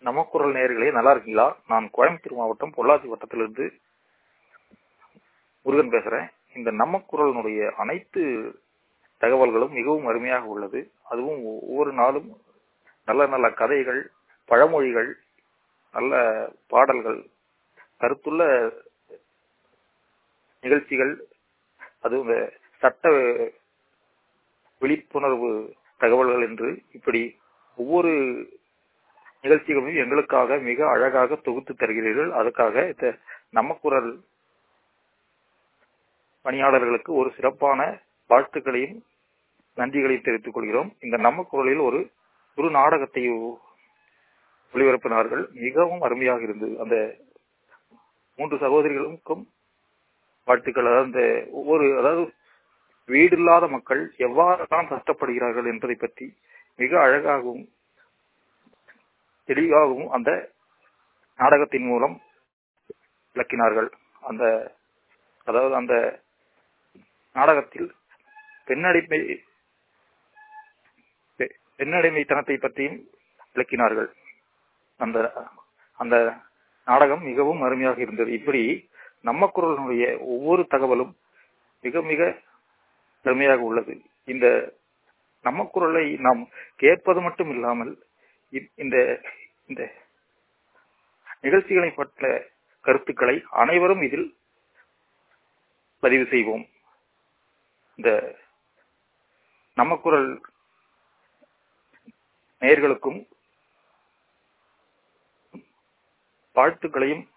நமக்குரல் நேயர்களே நல்லா இருக்கீங்களா நான் கோயம்புத்தூர் மாவட்டம் பொள்ளாச்சி வட்டத்திலிருந்து முருகன் பேசுறேன் இந்த நமக்குரலினுடைய அனைத்து தகவல்களும் மிகவும் அருமையாக உள்ளது அதுவும் ஒவ்வொரு நாளும் நல்ல நல்ல கதைகள் பழமொழிகள் நல்ல பாடல்கள் கருத்துள்ள நிகழ்ச்சிகள் அதுவும் இந்த சட்ட விழிப்புணர்வு தகவல்கள் என்று இப்படி ஒவ்வொரு நிகழ்ச்சிகளும் எங்களுக்காக மிக அழகாக தொகுத்து தருகிறீர்கள் அதுக்காக இந்த நம்ம குரல் பணியாளர்களுக்கு ஒரு சிறப்பான வாழ்த்துக்களையும் நன்றிகளையும் தெரிவித்துக் கொள்கிறோம் இந்த நம்ம குரலில் ஒரு ஒரு நாடகத்தை ஒளிபரப்பினார்கள் மிகவும் அருமையாக இருந்தது அந்த மூன்று சகோதரிகளுக்கும் வாழ்த்துக்கள் அதாவது அந்த ஒவ்வொரு அதாவது வீடு இல்லாத மக்கள் எவ்வாறு தான் கஷ்டப்படுகிறார்கள் என்பதை பற்றி மிக அழகாகவும் தெளிவாகவும் அந்த நாடகத்தின் மூலம் விளக்கினார்கள் அந்த அதாவது அந்த நாடகத்தில் பெண்ணடிமை பெண்ணடிமைத்தனத்தை பற்றியும் விளக்கினார்கள் அந்த அந்த நாடகம் மிகவும் அருமையாக இருந்தது இப்படி நம்ம குரலினுடைய ஒவ்வொரு தகவலும் மிக மிக அருமையாக உள்ளது இந்த நம்ம குரலை நாம் கேட்பது மட்டும் இல்லாமல் இந்த இந்த நிகழ்ச்சிகளை பற்ற கருத்துக்களை அனைவரும் இதில் பதிவு செய்வோம் இந்த நம்ம குரல் நேயர்களுக்கும் வாழ்த்துக்களையும்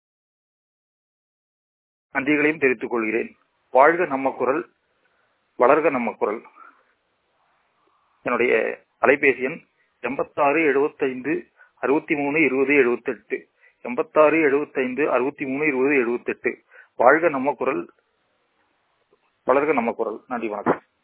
நன்றிகளையும் தெரிவித்துக் கொள்கிறேன் வாழ்க நம்ம குரல் வளர்க நம்ம குரல் என்னுடைய அலைபேசி எண் எண்பத்தாறு எழுபத்தைந்து அறுபத்தி மூணு இருபது எழுபத்தெட்டு எண்பத்தாறு எழுபத்தைந்து அறுபத்தி மூணு இருபது எழுபத்தெட்டு வாழ்க நம்ம குரல் வளர்க நம்ம குரல் நன்றி வணக்கம்